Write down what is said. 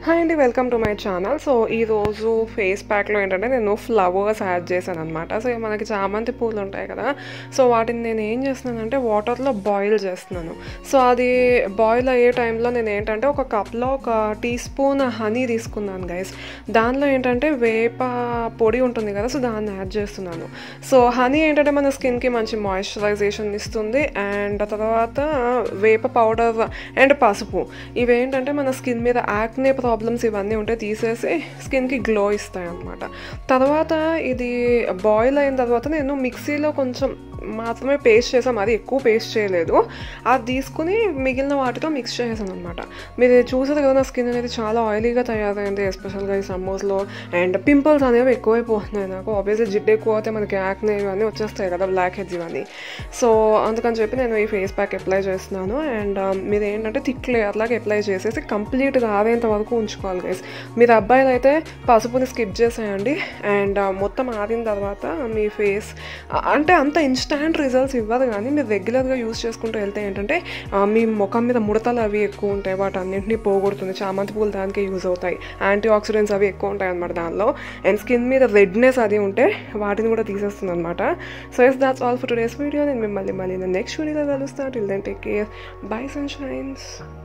hi అండి welcome to my channel so ఈరోజు face ప్యాక్లో ఏంటంటే నేను ఫ్లవర్స్ యాడ్ చేశాను అనమాట సో మనకి చామంతి పూలు ఉంటాయి కదా సో వాటిని నేను ఏం చేస్తున్నానంటే వాటర్లో బాయిల్ చేస్తున్నాను సో అది బాయిల్ అయ్యే టైంలో నేను ఏంటంటే ఒక కప్లో ఒక టీ స్పూన్ హనీ తీసుకున్నాను గైస్ దానిలో ఏంటంటే వేప పొడి ఉంటుంది కదా సో దాన్ని యాడ్ చేస్తున్నాను సో హనీ ఏంటంటే మన స్కిన్కి మంచి మాయిశ్చరైజేషన్ ఇస్తుంది అండ్ తర్వాత వేప పౌడర్ అండ్ పసుపు ఇవేంటంటే మన స్కిన్ మీద యాక్నే ప్రాబ్లమ్స్ ఇవన్నీ ఉంటే తీసేసి స్కిన్కి గ్లో ఇస్తాయి అన్నమాట తర్వాత ఇది బాయిల్ అయిన తర్వాత నేను మిక్సీలో కొంచెం మాత్రమే పేస్ట్ చేసాం అది ఎక్కువ పేస్ట్ చేయలేదు అది తీసుకుని మిగిలిన వాటితో మిక్స్ చేసాను అనమాట మీరు చూసారు కదా నా స్కిన్ అనేది చాలా ఆయిలీగా తయారైంది ఎస్పెషల్గా ఈ సమ్మర్స్లో అండ్ పింపుల్స్ అనేవి ఎక్కువైపోతున్నాయి నాకు ఆబ్వియస్లీ జిడ్డు ఎక్కువ అయితే మనకి యాక్నే ఇవన్నీ వచ్చేస్తాయి కదా బ్లాక్ హెడ్స్ ఇవన్నీ సో అందుకని చెప్పి నేను ఈ ఫేస్ ప్యాక్ అప్లై చేస్తున్నాను అండ్ మీరు ఏంటంటే థిక్ లేయర్ లాగా అప్లై చేసేసి కంప్లీట్గా ఆరేంత వరకు ఉంచుకోవాలి గైస్ మీరు అబ్బాయిలు అయితే పసుపుని స్కిప్ చేసేయండి అండ్ మొత్తం ఆరిన తర్వాత మీ ఫేస్ అంటే అంత ఇన్స్టాంట్ రిజల్ట్స్ ఇవ్వదు కానీ మీరు రెగ్యులర్గా యూస్ చేసుకుంటూ వెళ్తే ఏంటంటే ఆ, మీ ముఖం మీద ముడతలు అవి ఎక్కువ ఉంటాయి వాటి అన్నింటినీ పోగొడుతుంది చామంతి పూలు దానికి యూజ్ అవుతాయి యాంటీ ఆక్సిడెంట్స్ అవి ఎక్కువ ఉంటాయి అనమాట దానిలో అండ్ స్కిన్ మీద రెడ్నెస్ అది ఉంటే వాటిని కూడా తీసేస్తుంది అనమాట so yes that's all for today's video నేను మిమ్మల్ని మళ్ళీ నెక్స్ట్ వీడియోలో కలుస్తాను till then take care bye sun shines